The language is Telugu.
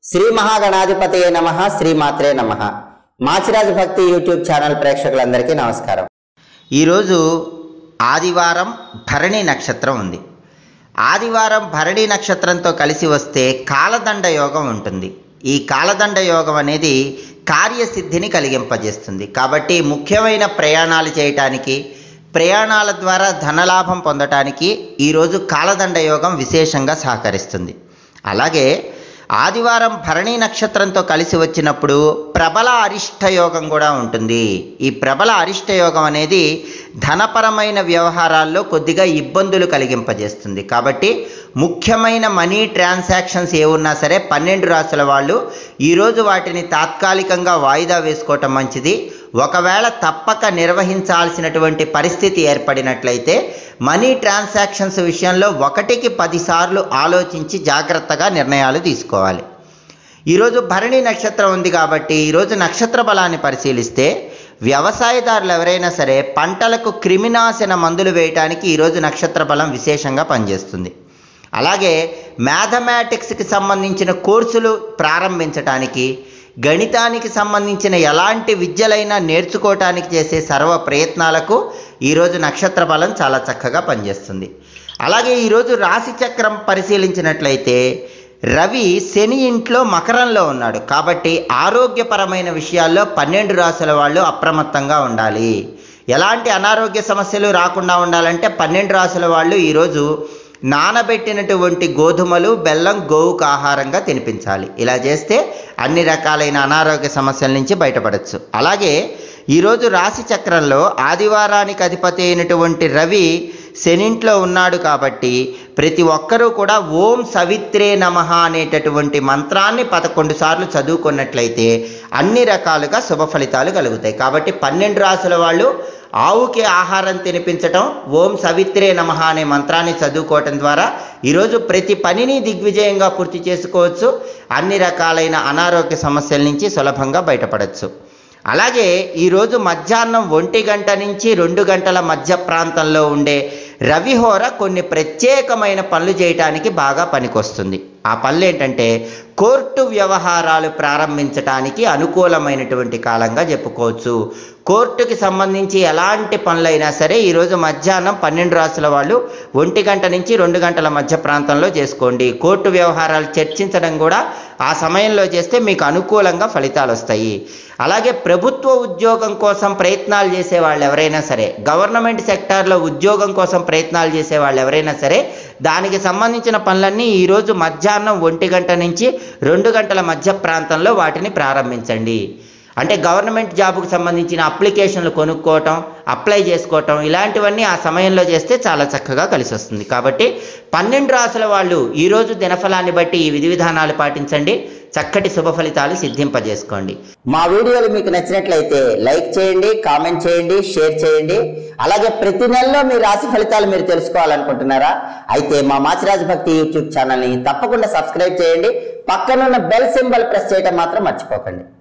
శ్రీ మహాగణాధిపతయే నమ శ్రీమాత్రే నమ మాచిరాజు భక్తి యూట్యూబ్ ఛానల్ ప్రేక్షకులందరికీ నమస్కారం ఈరోజు ఆదివారం భరణి నక్షత్రం ఉంది ఆదివారం భరణి నక్షత్రంతో కలిసి వస్తే కాలదండ యోగం ఉంటుంది ఈ కాలదండ యోగం అనేది కార్యసిద్ధిని కలిగింపజేస్తుంది కాబట్టి ముఖ్యమైన ప్రయాణాలు చేయటానికి ప్రయాణాల ద్వారా ధనలాభం పొందటానికి ఈరోజు కాలదండ యోగం విశేషంగా సహకరిస్తుంది అలాగే ఆదివారం భరణి నక్షత్రంతో కలిసి వచ్చినప్పుడు ప్రబల అరిష్ట యోగం కూడా ఉంటుంది ఈ ప్రబల అరిష్ట యోగం అనేది ధనపరమైన వ్యవహారాల్లో కొద్దిగా ఇబ్బందులు కలిగింపజేస్తుంది కాబట్టి ముఖ్యమైన మనీ ట్రాన్సాక్షన్స్ ఏ ఉన్నా సరే పన్నెండు రాసుల వాళ్ళు ఈరోజు వాటిని తాత్కాలికంగా వాయిదా వేసుకోవటం మంచిది ఒకవేళ తప్పక నిర్వహించాల్సినటువంటి పరిస్థితి ఏర్పడినట్లయితే మనీ ట్రాన్సాక్షన్స్ విషయంలో ఒకటికి పదిసార్లు ఆలోచించి జాగ్రత్తగా నిర్ణయాలు తీసుకోవాలి ఈరోజు భరణి నక్షత్రం ఉంది కాబట్టి ఈరోజు నక్షత్ర బలాన్ని పరిశీలిస్తే వ్యవసాయదారులు ఎవరైనా సరే పంటలకు క్రిమినాశన మందులు వేయటానికి ఈరోజు నక్షత్ర బలం విశేషంగా పనిచేస్తుంది అలాగే మ్యాథమెటిక్స్కి సంబంధించిన కోర్సులు ప్రారంభించటానికి గణితానికి సంబంధించిన ఎలాంటి విద్యలైనా నేర్చుకోవటానికి చేసే సర్వ ప్రయత్నాలకు ఈరోజు నక్షత్ర బలం చాలా చక్కగా పనిచేస్తుంది అలాగే ఈరోజు రాశి చక్రం పరిశీలించినట్లయితే రవి శని ఇంట్లో మకరంలో ఉన్నాడు కాబట్టి ఆరోగ్యపరమైన విషయాల్లో పన్నెండు రాసుల వాళ్ళు అప్రమత్తంగా ఉండాలి ఎలాంటి అనారోగ్య సమస్యలు రాకుండా ఉండాలంటే పన్నెండు రాసుల వాళ్ళు ఈరోజు నానబెట్టినటువంటి గోధుమలు బెల్లం గోవుకు ఆహారంగా తినిపించాలి ఇలా చేస్తే అన్ని రకాలైన అనారోగ్య సమస్యల నుంచి బయటపడచ్చు అలాగే ఈరోజు రాశి చక్రంలో ఆదివారానికి అధిపతి అయినటువంటి రవి శనింట్లో ఉన్నాడు కాబట్టి ప్రతి ఒక్కరూ కూడా ఓం సవిత్రే నమ అనేటటువంటి మంత్రాన్ని పదకొండు సార్లు చదువుకున్నట్లయితే అన్ని రకాలుగా శుభ ఫలితాలు కలుగుతాయి కాబట్టి పన్నెండు రాసుల వాళ్ళు ఆవుకి ఆహారం తినిపించటం ఓం సవిత్రే నమ అనే మంత్రాన్ని చదువుకోవటం ద్వారా ఈరోజు ప్రతి పనిని దిగ్విజయంగా పూర్తి చేసుకోవచ్చు అన్ని రకాలైన అనారోగ్య సమస్యల నుంచి సులభంగా బయటపడవచ్చు అలాగే ఈరోజు మధ్యాహ్నం ఒంటి గంట నుంచి రెండు గంటల మధ్య ప్రాంతంలో ఉండే రవిహోర కొన్ని ప్రత్యేకమైన పనులు చేయటానికి బాగా పనికొస్తుంది ఆ పనులు ఏంటంటే కోర్టు వ్యవహారాలు ప్రారంభించటానికి అనుకూలమైనటువంటి కాలంగా చెప్పుకోవచ్చు కోర్టుకి సంబంధించి ఎలాంటి పనులైనా సరే ఈరోజు మధ్యాహ్నం పన్నెండు రాసుల వాళ్ళు ఒంటి గంట నుంచి రెండు గంటల మధ్య ప్రాంతంలో చేసుకోండి కోర్టు వ్యవహారాలు చర్చించడం కూడా ఆ సమయంలో చేస్తే మీకు అనుకూలంగా ఫలితాలు వస్తాయి అలాగే ప్రభుత్వ ఉద్యోగం కోసం ప్రయత్నాలు చేసే వాళ్ళు ఎవరైనా సరే గవర్నమెంట్ సెక్టార్లో ఉద్యోగం కోసం ప్రయత్నాలు చేసే వాళ్ళు ఎవరైనా సరే దానికి సంబంధించిన పనులన్నీ ఈరోజు మధ్యాహ్నం ఒంటి గంట నుంచి రెండు గంటల మధ్య ప్రాంతంలో వాటిని ప్రారంభించండి అంటే గవర్నమెంట్ జాబుకు సంబంధించిన అప్లికేషన్లు కొనుక్కోవటం అప్లై చేసుకోవటం ఇలాంటివన్నీ ఆ సమయంలో చేస్తే చాలా చక్కగా కలిసి వస్తుంది కాబట్టి పన్నెండు రాసుల వాళ్ళు ఈరోజు దినఫలాన్ని బట్టి ఈ విధి విధానాలు పాటించండి చక్కటి శుభ ఫలితాలు సిద్ధింపజేసుకోండి మా వీడియోలు మీకు నచ్చినట్లయితే లైక్ చేయండి కామెంట్ చేయండి షేర్ చేయండి అలాగే ప్రతి నెలలో మీ రాశి ఫలితాలు మీరు తెలుసుకోవాలనుకుంటున్నారా అయితే మా మాచిరాజు భక్తి యూట్యూబ్ ఛానల్ని తప్పకుండా సబ్స్క్రైబ్ చేయండి పక్కనున్న బెల్ సింబల్ ప్రెస్ చేయడం మాత్రం మర్చిపోకండి